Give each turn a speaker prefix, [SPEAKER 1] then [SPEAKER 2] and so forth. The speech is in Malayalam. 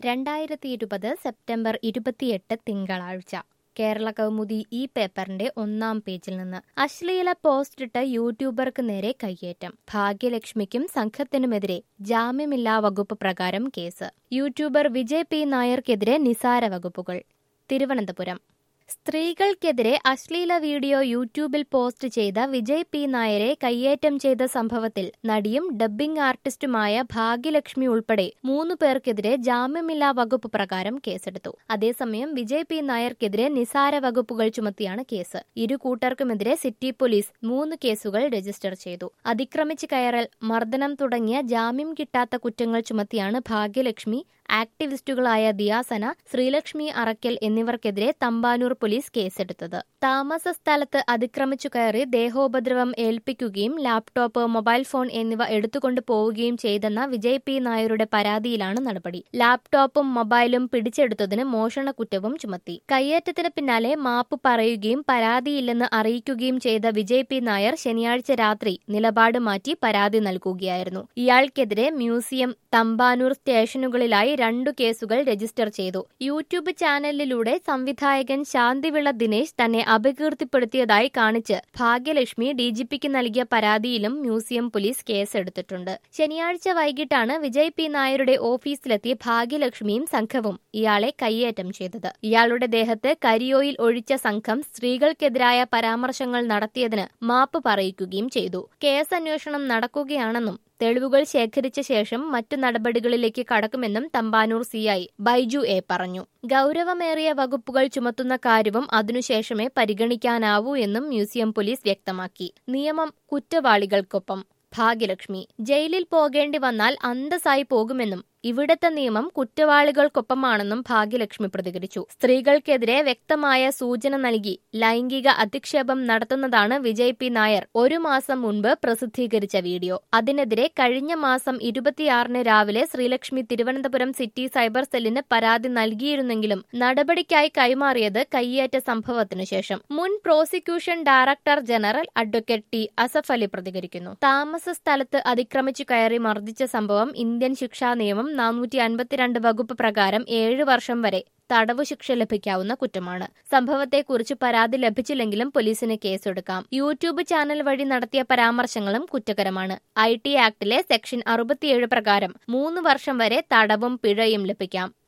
[SPEAKER 1] രണ്ടായിരത്തി ഇരുപത് സെപ്റ്റംബർ ഇരുപത്തിയെട്ട് തിങ്കളാഴ്ച കേരള കൗമുദി ഈ പേപ്പറിന്റെ ഒന്നാം പേജിൽ നിന്ന് അശ്ലീല പോസ്റ്റിട്ട് യൂട്യൂബർക്ക് നേരെ കയ്യേറ്റം ഭാഗ്യലക്ഷ്മിക്കും സംഘത്തിനുമെതിരെ ജാമ്യമില്ലാ വകുപ്പ് പ്രകാരം കേസ് യൂട്യൂബർ വിജയ് പി നായർക്കെതിരെ നിസാര വകുപ്പുകൾ തിരുവനന്തപുരം സ്ത്രീകൾക്കെതിരെ അശ്ലീല വീഡിയോ യൂട്യൂബിൽ പോസ്റ്റ് ചെയ്ത വിജയ് പി നായരെ കയ്യേറ്റം ചെയ്ത സംഭവത്തിൽ നടിയും ഡബ്ബിംഗ് ആർട്ടിസ്റ്റുമായ ഭാഗ്യലക്ഷ്മി ഉൾപ്പെടെ മൂന്ന് പേർക്കെതിരെ ജാമ്യമില്ലാ വകുപ്പ് പ്രകാരം കേസെടുത്തു അതേസമയം വിജയ് പി നായർക്കെതിരെ നിസാര വകുപ്പുകൾ ചുമത്തിയാണ് കേസ് ഇരു കൂട്ടർക്കുമെതിരെ സിറ്റി പോലീസ് മൂന്ന് കേസുകൾ രജിസ്റ്റർ ചെയ്തു അതിക്രമിച്ച് കയറൽ മർദ്ദനം തുടങ്ങിയ ജാമ്യം കിട്ടാത്ത കുറ്റങ്ങൾ ചുമത്തിയാണ് ഭാഗ്യലക്ഷ്മി ആക്ടിവിസ്റ്റുകളായ ദിയാസന ശ്രീലക്ഷ്മി അറക്കൽ എന്നിവർക്കെതിരെ തമ്പാനൂർ പോലീസ് കേസെടുത്തത് താമസ സ്ഥലത്ത് അതിക്രമിച്ചു കയറി ദേഹോപദ്രവം ഏൽപ്പിക്കുകയും ലാപ്ടോപ്പ് മൊബൈൽ ഫോൺ എന്നിവ എടുത്തുകൊണ്ട് പോവുകയും ചെയ്തെന്ന വിജയ് പി നായരുടെ പരാതിയിലാണ് നടപടി ലാപ്ടോപ്പും മൊബൈലും പിടിച്ചെടുത്തതിന് മോഷണ കുറ്റവും ചുമത്തി കയ്യേറ്റത്തിന് പിന്നാലെ മാപ്പ് പറയുകയും പരാതിയില്ലെന്ന് അറിയിക്കുകയും ചെയ്ത വിജയ് പി നായർ ശനിയാഴ്ച രാത്രി നിലപാട് മാറ്റി പരാതി നൽകുകയായിരുന്നു ഇയാൾക്കെതിരെ മ്യൂസിയം തമ്പാനൂർ സ്റ്റേഷനുകളിലായി രണ്ടു കേസുകൾ രജിസ്റ്റർ ചെയ്തു യൂട്യൂബ് ചാനലിലൂടെ സംവിധായകൻ ശാന്തിവിള ദിനേശ് തന്നെ അപകീർത്തിപ്പെടുത്തിയതായി കാണിച്ച് ഭാഗ്യലക്ഷ്മി ഡിജിപിക്ക് നൽകിയ പരാതിയിലും മ്യൂസിയം പോലീസ് കേസെടുത്തിട്ടുണ്ട് ശനിയാഴ്ച വൈകിട്ടാണ് വിജയ് പി നായരുടെ ഓഫീസിലെത്തിയ ഭാഗ്യലക്ഷ്മിയും സംഘവും ഇയാളെ കയ്യേറ്റം ചെയ്തത് ഇയാളുടെ ദേഹത്ത് കരിയോയിൽ ഒഴിച്ച സംഘം സ്ത്രീകൾക്കെതിരായ പരാമർശങ്ങൾ നടത്തിയതിന് മാപ്പ് പറയിക്കുകയും ചെയ്തു കേസന്വേഷണം നടക്കുകയാണെന്നും തെളിവുകൾ ശേഖരിച്ച ശേഷം മറ്റു നടപടികളിലേക്ക് കടക്കുമെന്നും തമ്പാനൂർ സിഐ ബൈജു എ പറഞ്ഞു ഗൌരവമേറിയ വകുപ്പുകൾ ചുമത്തുന്ന കാര്യവും അതിനുശേഷമേ പരിഗണിക്കാനാവൂ എന്നും മ്യൂസിയം പോലീസ് വ്യക്തമാക്കി നിയമം കുറ്റവാളികൾക്കൊപ്പം ഭാഗ്യലക്ഷ്മി ജയിലിൽ പോകേണ്ടി വന്നാൽ അന്തസ്സായി പോകുമെന്നും ഇവിടത്തെ നിയമം കുറ്റവാളികൾക്കൊപ്പമാണെന്നും ഭാഗ്യലക്ഷ്മി പ്രതികരിച്ചു സ്ത്രീകൾക്കെതിരെ വ്യക്തമായ സൂചന നൽകി ലൈംഗിക അധിക്ഷേപം നടത്തുന്നതാണ് വിജയ് പി നായർ ഒരു മാസം മുൻപ് പ്രസിദ്ധീകരിച്ച വീഡിയോ അതിനെതിരെ കഴിഞ്ഞ മാസം ഇരുപത്തിയാറിന് രാവിലെ ശ്രീലക്ഷ്മി തിരുവനന്തപുരം സിറ്റി സൈബർ സെല്ലിന് പരാതി നൽകിയിരുന്നെങ്കിലും നടപടിക്കായി കൈമാറിയത് കയ്യേറ്റ സംഭവത്തിനു ശേഷം മുൻ prosecution director general advocate T Asaf Ali പ്രതികരിക്കുന്നു താമസ സ്ഥലത്ത് അതിക്രമിച്ചു കയറി മർദ്ദിച്ച സംഭവം ഇന്ത്യൻ ശിക്ഷാ നിയമം നാനൂറ്റി അൻപത്തിരണ്ട് വകുപ്പ് പ്രകാരം ഏഴ് വർഷം വരെ തടവു ശിക്ഷ ലഭിക്കാവുന്ന കുറ്റമാണ് സംഭവത്തെക്കുറിച്ച് പരാതി ലഭിച്ചില്ലെങ്കിലും പോലീസിന് കേസെടുക്കാം യൂട്യൂബ് ചാനൽ വഴി നടത്തിയ പരാമർശങ്ങളും കുറ്റകരമാണ് ഐ ടി ആക്ടിലെ സെക്ഷൻ അറുപത്തിയേഴ് പ്രകാരം മൂന്ന് വർഷം വരെ തടവും പിഴയും ലഭിക്കാം